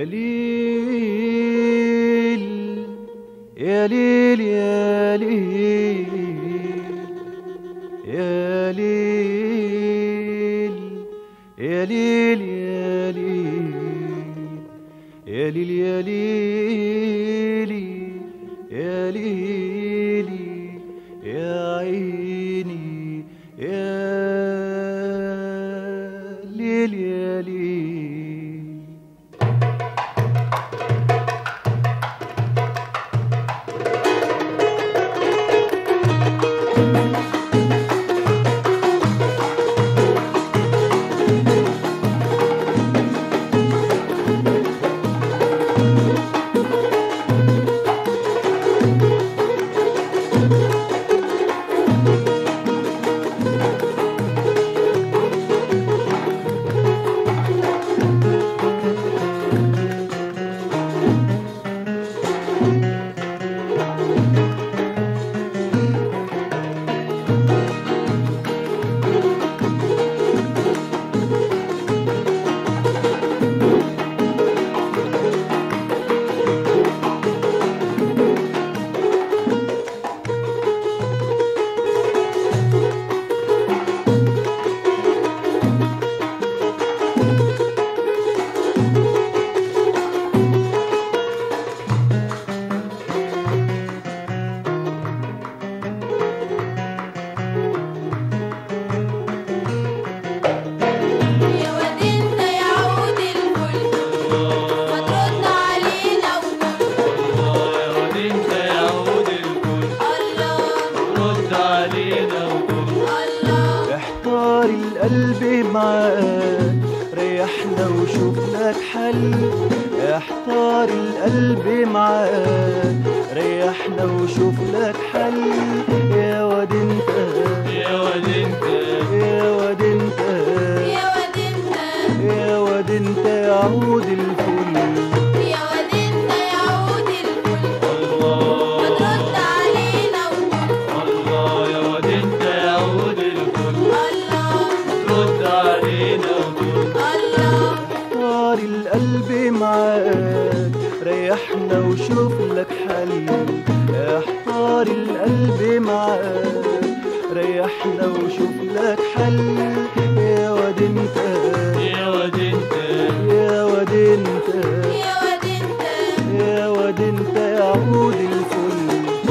يا ليل يا ليل يا ليل يا ليل يا ليل يا ليل يا ليل يا ليلي يا ليلي يا عيني يا ليل يا ليل يا واد انت يا عود الكل ما ترد علينا وقول انت يا عود الكل الله رد علينا وقول الله احتار القلب معاك ريحنا وشوف لك حل احتار القلب معاك ريحنا وشوف لك حل يا واد انت يا واد انت يا واد انت يا واد انت يا واد انت يا عود الفل يا واد انت يا عود الكل ما الله ترد علينا وقول الله يا واد انت يا عود الكل الله رد علينا وقول الله احتار القلب معاك ريحنا وشوف لك حل احتار القلب معاك ريحنا وشوف لك حل يا واد انت يا واد انت يا واد انت يا واد انت يا واد انت يا عود الفل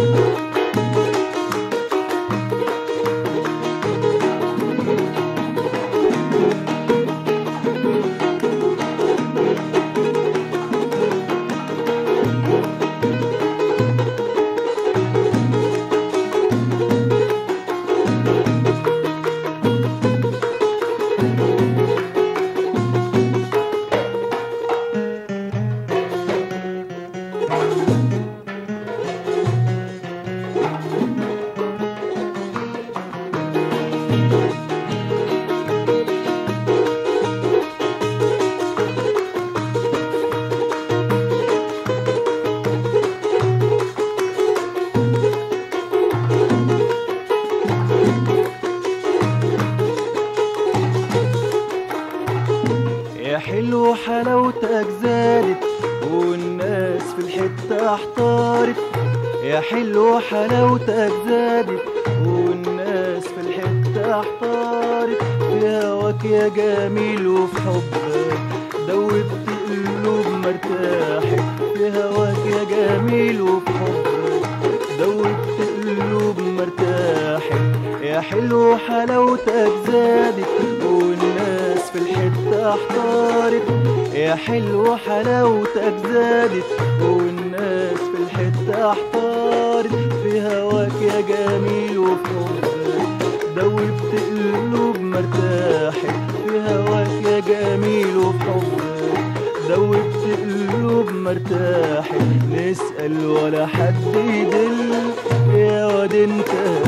يا حلو حلاوتك زادت والناس في الحتة احتارت يا حلو حلاوتك زادت والناس في الحتة احتارت في هواك يا جميل وفي حبك دوبت قلوب مرتاحة في هواك يا جميل وفي حبك دوبت قلوب مرتاحة يا حلو حلاوتك زادت والناس في الحتة احتارت يا حلو حلاوتك زادت والناس في الحتة احتارت في هواك يا جميل وفي حبك دوبت قلوب مرتاحة في هواك يا جميل وفي حبك دوبت قلوب مرتاحة نسأل ولا حد يدل يا واد انت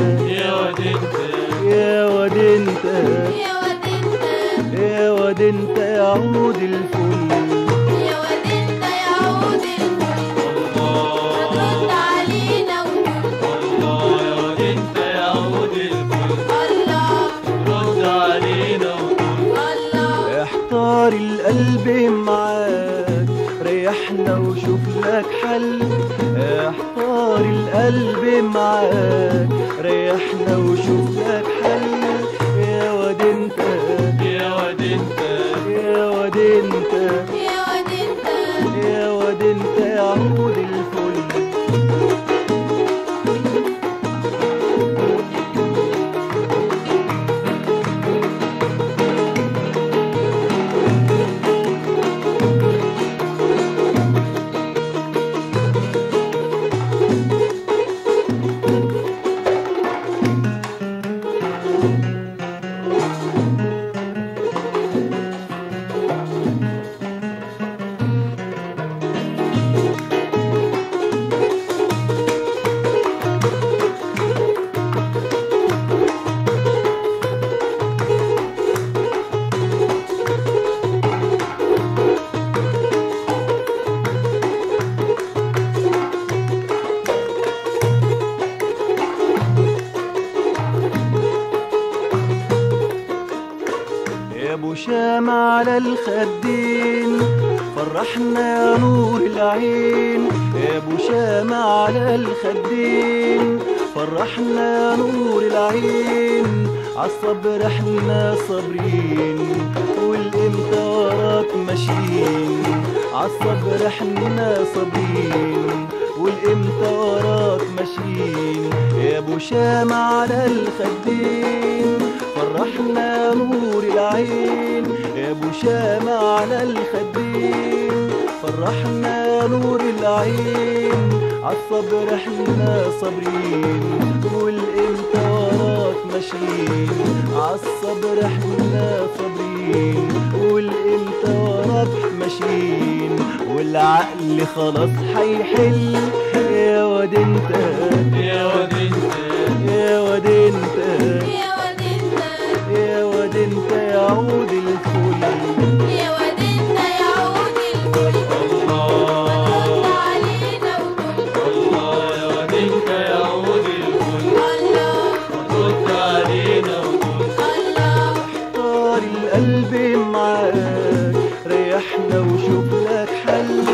يا واد انت يا واد انت يا واد انت يا واد انت يا عود الفل يا واد انت يا عود الكل ما ترد علينا وقول الله يا واد انت يا عود الكل الله رد علينا وقول الله احتار القلب معاك لك حل احتار القلب معاك ريحنا وشوف لك حل يا واد انت يا واد انت يا واد انت يا واد انت يا واد انت يا عود الفل يا ابو شامع على الخدين فرحنا يا نور العين يا ابو شامع على الخدين فرحنا يا نور العين عالصبر احنا صابرين والامتى وراك ماشيين عالصبر احنا صابرين والامتى وراك ماشيين يا ابو شامع على الخدين فرحنا نور العين يا ابو شامع على الخدين فرحنا نور العين عالصبر احنا صابرين والامتى وراك ماشيين عالصبر احنا صابرين والامتى وراك ماشيين والعقل خلاص هيحل يا واد انت يا واد انت يا واد انت يا واد انت يا واد انت يا عود الفل يا واد انت يا عود الفل رد الله علينا وقول الله يا واد انت يا عود الفل الله رد علينا وقول الله طار القلب معاك ريحنا وشوف لك حل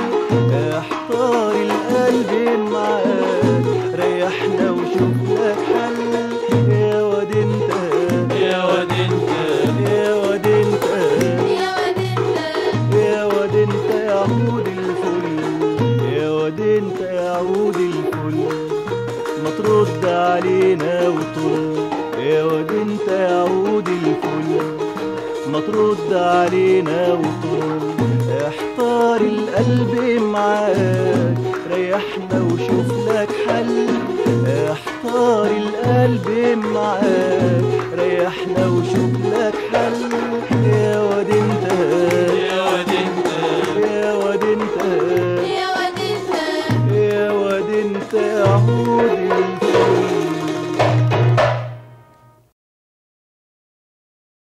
احتار القلب معاك ريحنا وشوف لك حل يا واد انت يا واد انت يا واد انت يا واد انت يا واد انت يا عود الفل يا واد انت يا عود الفل ما ترد علينا وترد يا واد انت يا عود الفل ما ترد علينا وترد احتار القلب معاك ريحنا وشوف لك حل احتار القلب معاك